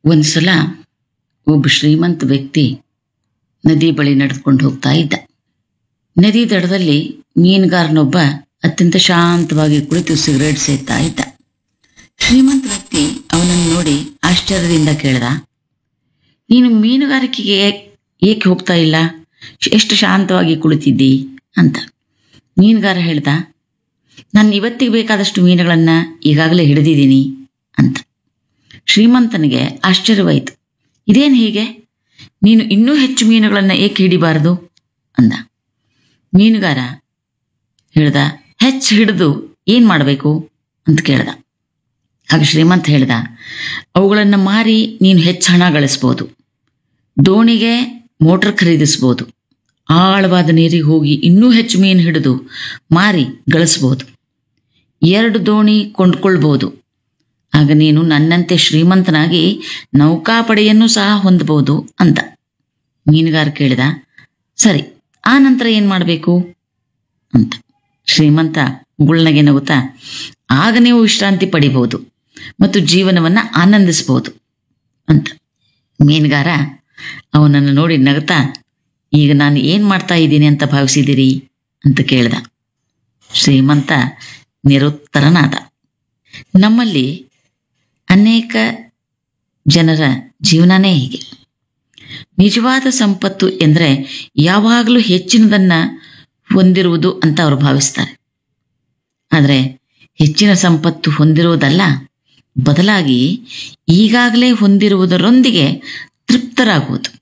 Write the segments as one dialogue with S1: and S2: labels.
S1: ಒಂದ್ಸಲ ಒಬ್ಬ ಶ್ರೀಮಂತ ವ್ಯಕ್ತಿ ನದಿ ಬಳಿ ನಡೆದುಕೊಂಡು ಹೋಗ್ತಾ ಇದ್ದ ನದಿ ದಡದಲ್ಲಿ ಮೀನುಗಾರನೊಬ್ಬ ಅತ್ಯಂತ ಶಾಂತವಾಗಿ ಕುಳಿತು ಸಿಗರೇಟ್ ಸೇದ್ತಾ ಇದ್ದ ಶ್ರೀಮಂತ ವ್ಯಕ್ತಿ ಅವನನ್ನು ನೋಡಿ ಆಶ್ಚರ್ಯದಿಂದ ಕೇಳ್ದ ನೀನು ಮೀನುಗಾರಿಕೆಗೆ ಏಕೆ ಹೋಗ್ತಾ ಇಲ್ಲ ಎಷ್ಟು ಶಾಂತವಾಗಿ ಕುಳಿತಿದ್ದಿ ಅಂತ ಮೀನುಗಾರ ಹೇಳ್ದ ನಾನು ಇವತ್ತಿಗೆ ಬೇಕಾದಷ್ಟು ಮೀನುಗಳನ್ನ ಈಗಾಗಲೇ ಹಿಡಿದಿದ್ದೀನಿ ಅಂತ ಶ್ರೀಮಂತನಿಗೆ ಆಶ್ಚರ್ಯವಾಯಿತು ಇದೇನು ಹೀಗೆ ನೀನು ಇನ್ನೂ ಹೆಚ್ಚು ಮೀನುಗಳನ್ನು ಏಕೆ ಹಿಡಿಬಾರದು ಅಂದ ಮೀನುಗಾರ ಹೇಳ್ದ ಹೆಚ್ಚು ಹಿಡಿದು ಏನ್ ಮಾಡಬೇಕು ಅಂತ ಕೇಳ್ದ ಆಗ ಶ್ರೀಮಂತ ಹೇಳ್ದ ಅವುಗಳನ್ನು ಮಾರಿ ನೀನು ಹೆಚ್ಚು ಹಣ ಗಳಿಸ್ಬೋದು ದೋಣಿಗೆ ಮೋಟರ್ ಖರೀದಿಸ್ಬೋದು ಆಳವಾದ ನೀರಿಗೆ ಹೋಗಿ ಇನ್ನೂ ಹೆಚ್ಚು ಮೀನು ಹಿಡಿದು ಮಾರಿ ಗಳಿಸ್ಬೋದು ಎರಡು ದೋಣಿ ಕೊಂಡ್ಕೊಳ್ಬೋದು ಆಗ ನೀನು ನನ್ನಂತೆ ಶ್ರೀಮಂತನಾಗಿ ನೌಕಾಪಡೆಯನ್ನು ಸಹ ಹೊಂದಬಹುದು ಅಂತ ಮೀನುಗಾರ ಕೇಳಿದ ಸರಿ ಆ ನಂತರ ಏನ್ ಮಾಡಬೇಕು ಅಂತ ಶ್ರೀಮಂತ ಗುಳ್ನಗೆ ನಗುತ್ತಾ ಆಗ ನೀವು ವಿಶ್ರಾಂತಿ ಪಡಿಬಹುದು ಮತ್ತು ಜೀವನವನ್ನ ಆನಂದಿಸಬಹುದು ಅಂತ ಮೀನುಗಾರ ಅವನನ್ನು ನೋಡಿ ನಗುತ್ತಾ ಈಗ ನಾನು ಏನ್ ಮಾಡ್ತಾ ಇದ್ದೀನಿ ಅಂತ ಭಾವಿಸಿದಿರಿ ಅಂತ ಕೇಳ್ದ ಶ್ರೀಮಂತ ನಿರುತ್ತರನಾದ ನಮ್ಮಲ್ಲಿ ಅನೇಕ ಜನರ ಜೀವನನೇ ಹೀಗೆ ನಿಜವಾದ ಸಂಪತ್ತು ಎಂದರೆ ಯಾವಾಗಲೂ ಹೆಚ್ಚಿನದನ್ನ ಹೊಂದಿರುವುದು ಅಂತ ಅವರು ಭಾವಿಸ್ತಾರೆ ಆದರೆ ಹೆಚ್ಚಿನ ಸಂಪತ್ತು ಹೊಂದಿರುವುದಲ್ಲ ಬದಲಾಗಿ ಈಗಾಗಲೇ ಹೊಂದಿರುವುದರೊಂದಿಗೆ ತೃಪ್ತರಾಗುವುದು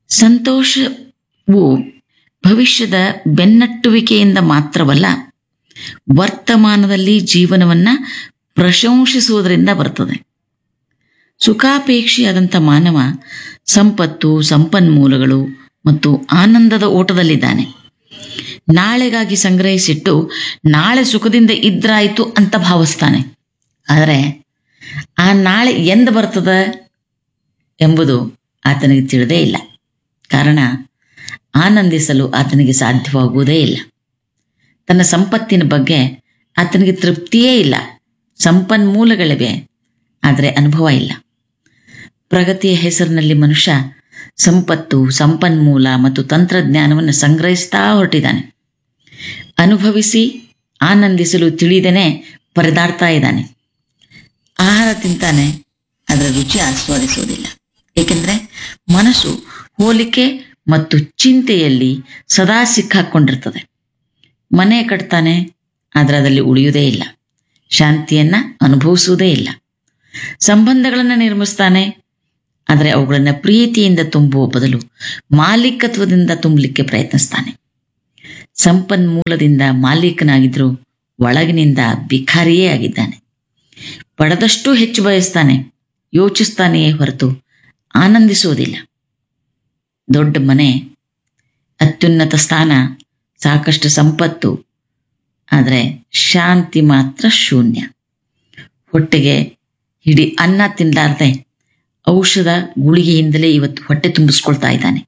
S1: ಸಂತೋಷವು ಭವಿಷ್ಯದ ಬೆನ್ನಟ್ಟುವಿಕೆಯಿಂದ ಮಾತ್ರವಲ್ಲ ವರ್ತಮಾನದಲ್ಲಿ ಜೀವನವನ್ನ ಪ್ರಶಂಸಿಸುವುದರಿಂದ ಬರ್ತದೆ ಸುಖಾಪೇಕ್ಷಿಯಾದಂಥ ಮಾನವ ಸಂಪತ್ತು ಸಂಪನ್ಮೂಲಗಳು ಮತ್ತು ಆನಂದದ ಓಟದಲ್ಲಿದ್ದಾನೆ ನಾಳೆಗಾಗಿ ಸಂಗ್ರಹಿಸಿಟ್ಟು ನಾಳೆ ಸುಖದಿಂದ ಇದ್ರಾಯ್ತು ಅಂತ ಭಾವಿಸ್ತಾನೆ ಆದರೆ ಆ ನಾಳೆ ಎಂದು ಬರ್ತದ ಎಂಬುದು ಆತನಿಗೆ ತಿಳಿದೇ ಇಲ್ಲ ಕಾರಣ ಆನಂದಿಸಲು ಆತನಿಗೆ ಸಾಧ್ಯವಾಗುವುದೇ ಇಲ್ಲ ತನ್ನ ಸಂಪತ್ತಿನ ಬಗ್ಗೆ ಆತನಿಗೆ ತೃಪ್ತಿಯೇ ಇಲ್ಲ ಸಂಪನ್ಮೂಲಗಳಿವೆ ಆದರೆ ಅನುಭವ ಇಲ್ಲ ಪ್ರಗತಿಯ ಹೆಸರಿನಲ್ಲಿ ಮನುಷ್ಯ ಸಂಪತ್ತು ಸಂಪನ್ಮೂಲ ಮತ್ತು ತಂತ್ರಜ್ಞಾನವನ್ನು ಸಂಗ್ರಹಿಸ್ತಾ ಹೊರಟಿದ್ದಾನೆ ಅನುಭವಿಸಿ ಆನಂದಿಸಲು ತಿಳಿದೇನೆ ಪರದಾಡ್ತಾ ಇದ್ದಾನೆ ಆಹಾರ ತಿಂತಾನೆ ಅದರ ರುಚಿ ಆಸ್ವಾದಿಸುವುದಿಲ್ಲ ಏಕೆಂದ್ರೆ ಮನಸ್ಸು ಹೋಲಿಕೆ ಮತ್ತು ಚಿಂತೆಯಲ್ಲಿ ಸದಾ ಸಿಕ್ಕಾಕೊಂಡಿರ್ತದೆ ಮನೆ ಕಟ್ತಾನೆ ಆದರೆ ಅದರಲ್ಲಿ ಉಳಿಯುವುದೇ ಇಲ್ಲ ಶಾಂತಿಯನ್ನ ಅನುಭವಿಸುವುದೇ ಇಲ್ಲ ಸಂಬಂಧಗಳನ್ನು ನಿರ್ಮಿಸ್ತಾನೆ ಆದರೆ ಅವುಗಳನ್ನು ಪ್ರೀತಿಯಿಂದ ತುಂಬುವ ಬದಲು ಮಾಲೀಕತ್ವದಿಂದ ತುಂಬಲಿಕ್ಕೆ ಪ್ರಯತ್ನಿಸ್ತಾನೆ ಸಂಪನ್ಮೂಲದಿಂದ ಮಾಲೀಕನಾಗಿದ್ರೂ ಒಳಗಿನಿಂದ ಬಿಖಾರಿಯೇ ಆಗಿದ್ದಾನೆ ಪಡೆದಷ್ಟು ಹೆಚ್ಚು ಬಯಸ್ತಾನೆ ಯೋಚಿಸ್ತಾನೆಯೇ ಹೊರತು ಆನಂದಿಸುವುದಿಲ್ಲ ದೊಡ್ಡ ಮನೆ ಅತ್ಯುನ್ನತ ಸ್ಥಾನ ಸಾಕಷ್ಟು ಸಂಪತ್ತು ಆದರೆ ಶಾಂತಿ ಮಾತ್ರ ಶೂನ್ಯ ಹೊಟ್ಟೆಗೆ ಹಿಡಿ ಅನ್ನ ತಿನ್ನಲಾರ್ದೆ ಔಷಧ ಗುಳಿಗೆಯಿಂದಲೇ ಇವತ್ತು ಹೊಟ್ಟೆ ತುಂಬಿಸ್ಕೊಳ್ತಾ ಇದ್ದಾನೆ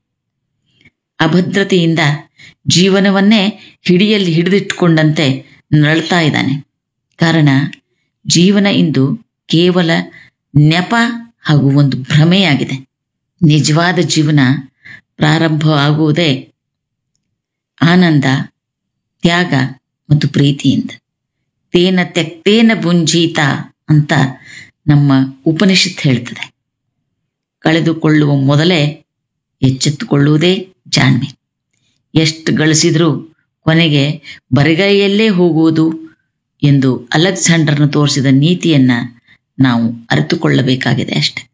S1: ಅಭದ್ರತೆಯಿಂದ ಜೀವನವನ್ನೇ ಹಿಡಿಯಲ್ಲಿ ಹಿಡಿದಿಟ್ಟುಕೊಂಡಂತೆ ನರಳ್ತಾ ಇದ್ದಾನೆ ಕಾರಣ ಜೀವನ ಇಂದು ಕೇವಲ ನೆಪ ಹಾಗೂ ಒಂದು ಭ್ರಮೆಯಾಗಿದೆ ನಿಜವಾದ ಜೀವನ ಪ್ರಾರಂಭ ಆಗುವುದೇ ಆನಂದ ತ್ಯಾಗ ಮತ್ತು ಪ್ರೀತಿಯಿಂದ ತೇನ ತೆಕ್ತೇನ ಬುಂಜೀತ ಅಂತ ನಮ್ಮ ಉಪನಿಷತ್ ಹೇಳ್ತದೆ ಕಳೆದುಕೊಳ್ಳುವ ಮೊದಲೇ ಎಚ್ಚೆತ್ತುಕೊಳ್ಳುವುದೇ ಜಾಣ್ಮೆ ಎಷ್ಟು ಗಳಿಸಿದ್ರೂ ಕೊನೆಗೆ ಬರಿಗೈಯಲ್ಲೇ ಹೋಗುವುದು ಎಂದು ಅಲೆಕ್ಸಾಂಡರ್ನ ತೋರಿಸಿದ ನೀತಿಯನ್ನ ನಾವು ಅರಿತುಕೊಳ್ಳಬೇಕಾಗಿದೆ ಅಷ್ಟೆ